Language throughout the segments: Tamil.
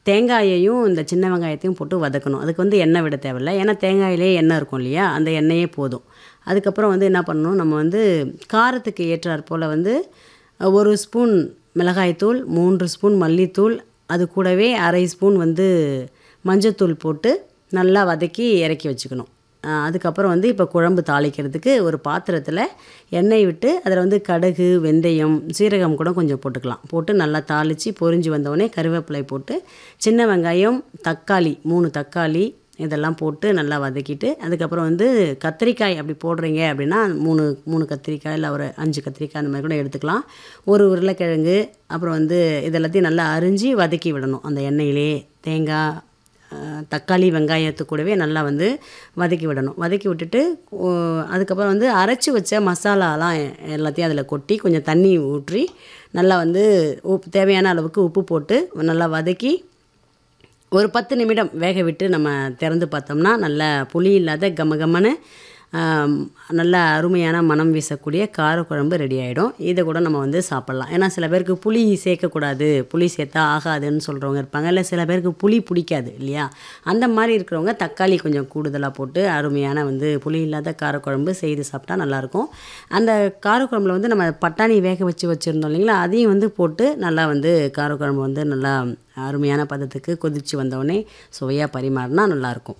தேங்காயையும் இந்த சின்ன வெங்காயத்தையும் போட்டு வதக்கணும் அதுக்கு வந்து எண்ணெய் விட தேவையில்ல ஏன்னா தேங்காயிலே எண்ணெய் இருக்கும் இல்லையா அந்த எண்ணெயே போதும் அதுக்கப்புறம் வந்து என்ன பண்ணணும் நம்ம வந்து காரத்துக்கு ஏற்றாற் போல் வந்து ஒரு ஸ்பூன் மிளகாய்த்தூள் மூன்று ஸ்பூன் மல்லித்தூள் அது கூடவே அரை ஸ்பூன் வந்து மஞ்சத்தூள் போட்டு நல்லா வதக்கி இறக்கி வச்சுக்கணும் ஆஹ் அதுக்கப்புறம் வந்து இப்போ குழம்பு தாளிக்கிறதுக்கு ஒரு பாத்திரத்தில் எண்ணெய் விட்டு அதில் வந்து கடுகு வெந்தயம் சீரகம் கூட கொஞ்சம் போட்டுக்கலாம் போட்டு நல்லா தாளித்து பொரிஞ்சு வந்தோடனே கருவேப்பிலை போட்டு சின்ன வெங்காயம் தக்காளி மூணு தக்காளி இதெல்லாம் போட்டு நல்லா வதக்கிட்டு அதுக்கப்புறம் வந்து கத்திரிக்காய் அப்படி போடுறீங்க அப்படின்னா மூணு மூணு கத்திரிக்காய் இல்லை ஒரு அஞ்சு கத்திரிக்காய் அந்த மாதிரி கூட எடுத்துக்கலாம் ஒரு உருளைக்கிழங்கு அப்புறம் வந்து இதெல்லாத்தையும் நல்லா அரிஞ்சு வதக்கி விடணும் அந்த எண்ணெயிலே தேங்காய் அஹ், தக்காளி வெங்காயத்து கூடவே நல்லா வந்து வதக்கி விடணும் வதக்கி விட்டுட்டு ஓ, அதுக்கப்புறம் வந்து அரைச்சி வச்ச மசாலாலாம் எ- எல்லாத்தையும் அதில் கொட்டி கொஞ்சம் தண்ணி ஊற்றி நல்லா வந்து உப்பு தேவையான அளவுக்கு உப்பு போட்டு நல்லா வதக்கி ஒரு பத்து நிமிடம் வேக விட்டு நம்ம திறந்து பார்த்தோம்னா நல்ல புளி இல்லாத கம கமன்னு ஆம், நல்ல அருமையான மனம் வீசக்கூடிய காரக்குழம்பு ரெடி ஆகிடும் இதை கூட நம்ம வந்து சாப்பிட்லாம் ஏன்னா சில பேருக்கு புளி சேர்க்கக்கூடாது புளி சேர்த்தா ஆகாதுன்னு சொல்கிறவங்க இருப்பாங்க இல்லை சில பேருக்கு புளி பிடிக்காது இல்லையா அந்த மாதிரி இருக்கிறவங்க தக்காளி கொஞ்சம் கூடுதலாக போட்டு அருமையான வந்து புளி இல்லாத காரக்குழம்பு செய்து சாப்பிட்டா நல்லாயிருக்கும் அந்த காரக்குழம்புல வந்து நம்ம பட்டாணி வேக வச்சு வச்சுருந்தோம் இல்லைங்களா அதையும் வந்து போட்டு நல்லா வந்து காரக்குழம்பு வந்து நல்லா அருமையான பதத்துக்கு கொதிச்சு வந்தோடனே சுவையாக பரிமாறினா நல்லாயிருக்கும்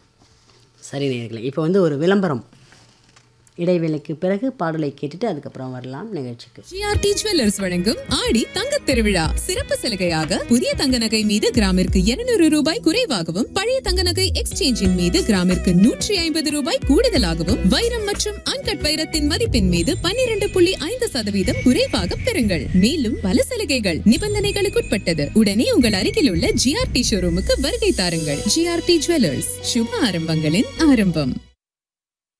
சரி நேர்களே இப்போ வந்து ஒரு விளம்பரம் இடைவேளைக்கு பிறகு பாடலை கேட்டுட்டு அதுக்கப்புறம் வரலாம் நிகழ்ச்சிக்கு ஜிஆர்டி ஜுவல்லர்ஸ் வழங்கும் ஆடி தங்கத் திருவிழா சிறப்பு சலுகையாக புதிய தங்க நகை மீது கிராமிற்கு 200 ரூபாய் குறைவாகவும் பழைய தங்க நகை எக்ஸ்சேஞ்சின் மீது கிராமிற்கு நூற்றி ஐம்பது ரூபாய் கூடுதலாகவும் வைரம் மற்றும் அன்கட் வைரத்தின் மதிப்பின் மீது 12.5% புள்ளி ஐந்து சதவீதம் குறைவாக பெறுங்கள் மேலும் பல சலுகைகள் நிபந்தனைகளுக்குட்பட்டது உடனே உங்கள் அருகில் உள்ள ஜிஆர்டி ஷோரூமுக்கு வருகை தாருங்கள் ஜிஆர்டி ஜுவல்லர்ஸ் சுப ஆரம்பங்களின் ஆரம்பம்